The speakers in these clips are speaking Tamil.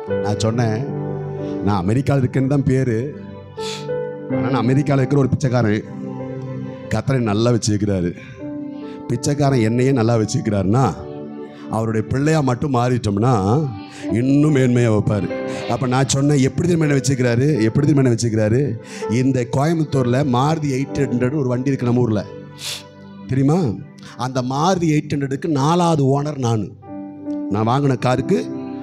நான் சொன்னேன் நான் அமெரிக்காவில் இருக்கேன்னு தான் பேர் ஆனால் நான் அமெரிக்காவில் இருக்கிற ஒரு பிச்சைக்காரன் கத்தரை நல்லா வச்சுக்கிறாரு பிச்சைக்காரன் என்னையே நல்லா வச்சுக்கிறாருன்னா அவருடைய பிள்ளையா மட்டும் மாறிட்டோம்னா இன்னும் மேன்மையாக வைப்பார் அப்போ நான் சொன்னேன் எப்படி திரும்ப என்ன வச்சுக்கிறாரு எப்படி திரும்ப என்ன வச்சுக்கிறாரு இந்த கோயம்புத்தூரில் மாருதி எயிட் ஹண்ட்ரட் ஒரு வண்டி இருக்கு நம்ம ஊரில் தெரியுமா அந்த மாருதி எயிட் ஹண்ட்ரடுக்கு நாலாவது ஓனர் நான் நான் வாங்கின காருக்கு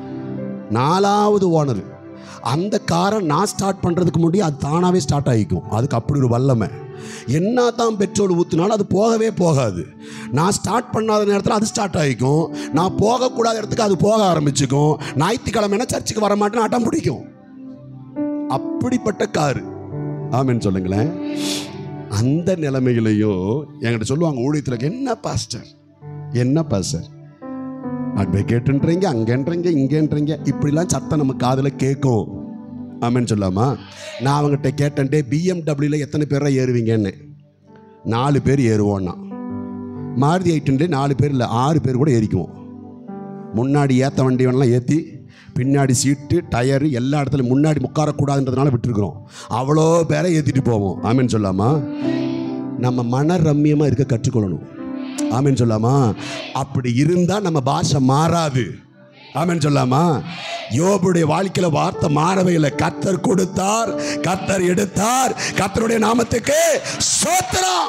நாலாவது ஓனர் அந்த காரை நான் ஸ்டார்ட் பண்ணுறதுக்கு முன்னாடி அது தானாகவே ஸ்டார்ட் ஆகிக்கும் அதுக்கு அப்படி ஒரு வல்லமை என்ன தான் பெட்ரோல் ஊற்றினாலும் அது போகவே போகாது நான் ஸ்டார்ட் பண்ணாத நேரத்தில் அது ஸ்டார்ட் ஆகிக்கும் நான் போகக்கூடாத இடத்துக்கு அது போக ஆரம்பிச்சுக்கும் ஞாயிற்றுக்கிழமைனா சர்ச்சுக்கு வர மாட்டேன்னு அடம் பிடிக்கும் அப்படிப்பட்ட காரு ஆமென்னு சொல்லுங்களேன் அந்த நிலைமையிலையும் என்கிட்ட சொல்லுவாங்க ஊழியத்தில் என்ன பாஸ்டர் என்ன பாஸ்டர் அட்வொகேட்டுன்றீங்க அங்கேன்றீங்க இங்கேன்றீங்க இப்படிலாம் சத்தம் நம்ம காதில் கேட்கும் ஆமென்னு சொல்லாமா நான் அவங்ககிட்ட கேட்டேன்டே பிஎம்டபிள்யூவில் எத்தனை பேரா ஏறுவீங்கன்னு நாலு பேர் ஏறுவோன்னா மாருதி ஐட்டன்லேயே நாலு பேர் இல்லை ஆறு பேர் கூட ஏறிக்குவோம் முன்னாடி ஏற்ற வண்டி வேணாலும் ஏற்றி பின்னாடி சீட்டு டயரு எல்லா இடத்துலையும் முன்னாடி உட்காரக்கூடாதுன்றதுனால விட்டுருக்குறோம் அவ்வளோ பேரை ஏற்றிட்டு போவோம் ஆமென்னு சொல்லாமா நம்ம மன ரம்மியமாக இருக்க கற்றுக்கொள்ளணும் ஆமென்னு சொல்லாமா அப்படி இருந்தால் நம்ம பாஷை மாறாது ஆமென்னு சொல்லாமா யோபுடைய வாழ்க்கையில வார்த்தை மாறவே இல்லை கத்தர் கொடுத்தார் கத்தர் எடுத்தார் கத்தருடைய நாமத்துக்கு சோத்திரம்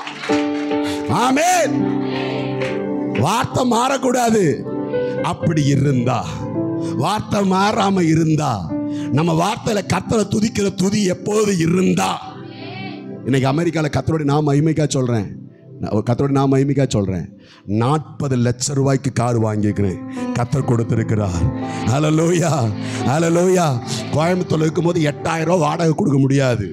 ஆமென் வார்த்தை மாறக்கூடாது அப்படி இருந்தா வார்த்தை மாறாம இருந்தா நம்ம வார்த்தையில கத்தரை துதிக்கிற துதி எப்போது இருந்தா இன்னைக்கு அமெரிக்காவில் கத்தருடைய நான் மகிமைக்கா சொல்றேன் நான் கத்தருடைய நான் மகிமைக்கா சொல்றேன் நாற்பது லட்ச ரூபாய்க்கு கார் வாங்கியிருக்கிறேன் கத்தர் கொடுத்திருக்கிறார் ஹalleluya ஹalleluya கோயம்புத்தூர்ல இருக்கும்போது எட்டாயிரம் ரூபாய் வாடகை கொடுக்க முடியாது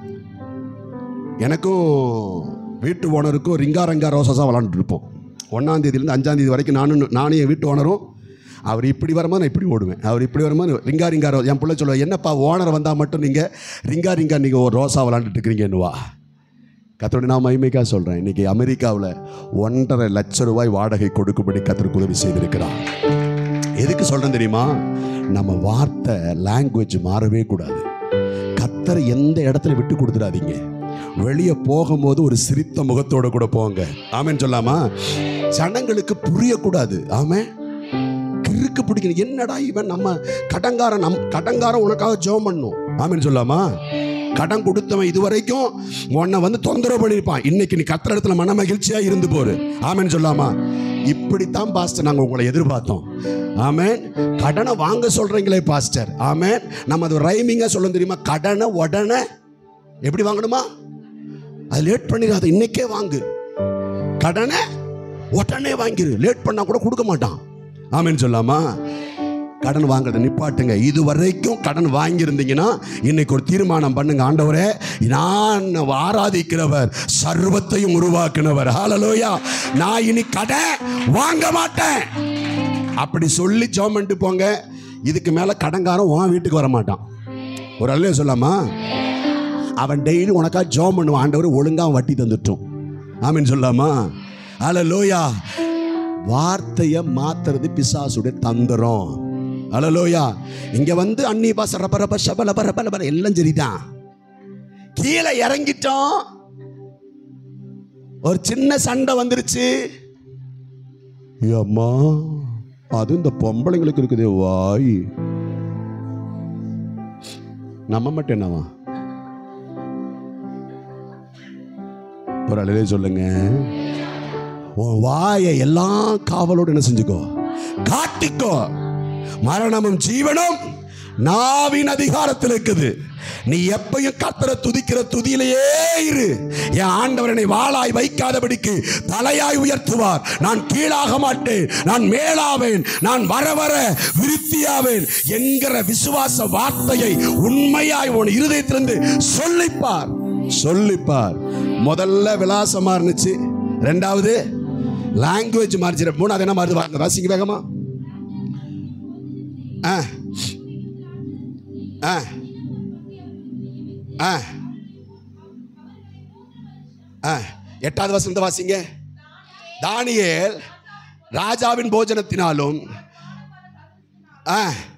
எனக்கும் வீட்டு ஓனருக்கும் ரிங்கா ரங்கா ரோசஸாக விளாண்டுட்டு இருப்போம் ஒன்றாம் தேதியிலேருந்து அஞ்சாம் தேதி வரைக்கும் நானும் நானும் என் வீட்டு ஓனரும் அவர் இப்படி வரும்போது நான் இப்படி ஓடுவேன் அவர் இப்படி வரும்போது ரிங்கா ரிங்கா ரோ என் பிள்ளை சொல்லுவேன் என்னப்பா ஓனர் வந்தால் மட்டும் நீங்கள் ரிங்கா ரிங்கா நீங்கள் ஒரு ரோசா விளாண்டுட்டு இருக்கிறீங்கன்னுவா கத்தோட நான் மகிமைக்காக சொல்கிறேன் இன்றைக்கி அமெரிக்காவில் ஒன்றரை லட்ச ரூபாய் வாடகை கொடுக்கும்படி கத்தருக்கு உதவி செய்திருக்கிறார் எதுக்கு சொல்கிறேன் தெரியுமா நம்ம வார்த்தை லாங்குவேஜ் மாறவே கூடாது கத்தரை எந்த இடத்துல விட்டு கொடுத்துடாதீங்க வெளியே போகும்போது ஒரு சிரித்த முகத்தோட கூட போங்க ஆமென் சொல்லாமா ஜனங்களுக்கு புரியக்கூடாது ஆமே கிறுக்கு பிடிக்கணும் என்னடா இவன் நம்ம கடங்காரன் நம் கடங்காரன் உனக்காக ஜெபம் பண்ணும் ஆமென் சொல்லாமா கடன் கொடுத்தவன் இதுவரைக்கும் உன்னை வந்து தொந்தரவு பண்ணியிருப்பான் இன்னைக்கு நீ கத்துற இடத்துல மன மகிழ்ச்சியா இருந்து போரு ஆமென் சொல்லாமா இப்படித்தான் பாஸ்டர் நாங்கள் உங்களை எதிர்பார்த்தோம் ஆமென் கடனை வாங்க சொல்றீங்களே பாஸ்டர் ஆமென் நம்ம அது ரைமிங்கா சொல்ல தெரியுமா கடனை உடனே எப்படி வாங்கணுமா அது லேட் பண்ணிடாத இன்னைக்கே வாங்கு கடனை உடனே வாங்கிரு லேட் பண்ணா கூட கொடுக்க மாட்டான் ஆமென் சொல்லாமா கடன் வாங்குறத நிப்பாட்டுங்க இது வரைக்கும் கடன் வாங்கியிருந்தீங்கன்னா இன்னைக்கு ஒரு தீர்மானம் பண்ணுங்க ஆண்டவரே நான் ஆராதிக்கிறவர் சர்வத்தையும் உருவாக்குனவர் ஹalleluya நான் இனி கடன் வாங்க மாட்டேன் அப்படி சொல்லி ஜெபம் பண்ணிட்டு போங்க இதுக்கு மேல கடன்காரன் உன் வீட்டுக்கு வர மாட்டான் ஒரு அல்லையா சொல்லாமா அவன் டெய்லி உனக்கா ஜெபம் பண்ணுவான் ஆண்டவர் ஒழுங்கா அவன் வட்டி தந்துட்டோம் ஆமென் சொல்லாமா ஹalleluya வார்த்தையை மாத்துறது பிசாசுடைய தந்திரம் அலலோயா இங்க வந்து அன்னி பாச ரப ரப ஷப லப ரப லப எல்லாம் சரிதான் கீழே இறங்கிட்டோம் ஒரு சின்ன சண்டை வந்துருச்சு அம்மா அது இந்த பொம்பளைங்களுக்கு இருக்குது வாய் நம்ம மட்டும் என்னவா ஒரு அழகே சொல்லுங்க உன் வாயை எல்லாம் காவலோடு என்ன செஞ்சுக்கோ காட்டிக்கோ மரணமும் ஜீவனும் நாவின் அதிகாரத்தில் இருக்குது நீ எப்பயும் கத்தர துதிக்கிற துதியிலேயே இரு என் ஆண்டவர் என்னை வாளாய் வைக்காதபடிக்கு தலையாய் உயர்த்துவார் நான் கீழாக மாட்டேன் நான் மேலாவேன் நான் வர வர விருத்தியாவேன் என்கிற விசுவாச வார்த்தையை உண்மையாய் உன் இருதயத்திலிருந்து சொல்லிப்பார் சொல்லிப்பார் முதல்ல விலாசமா இருந்துச்சு ரெண்டாவது லாங்குவேஜ் மாறிச்சு மூணாவது என்ன மாறுது வாங்க வாசிங்க வேகமா ஆ ஆ ஆ ஆ எட்டாவது வசனத்தை வாசிங்க தானியேல் ராஜாவின் போஜனத்தினாலும் ஆ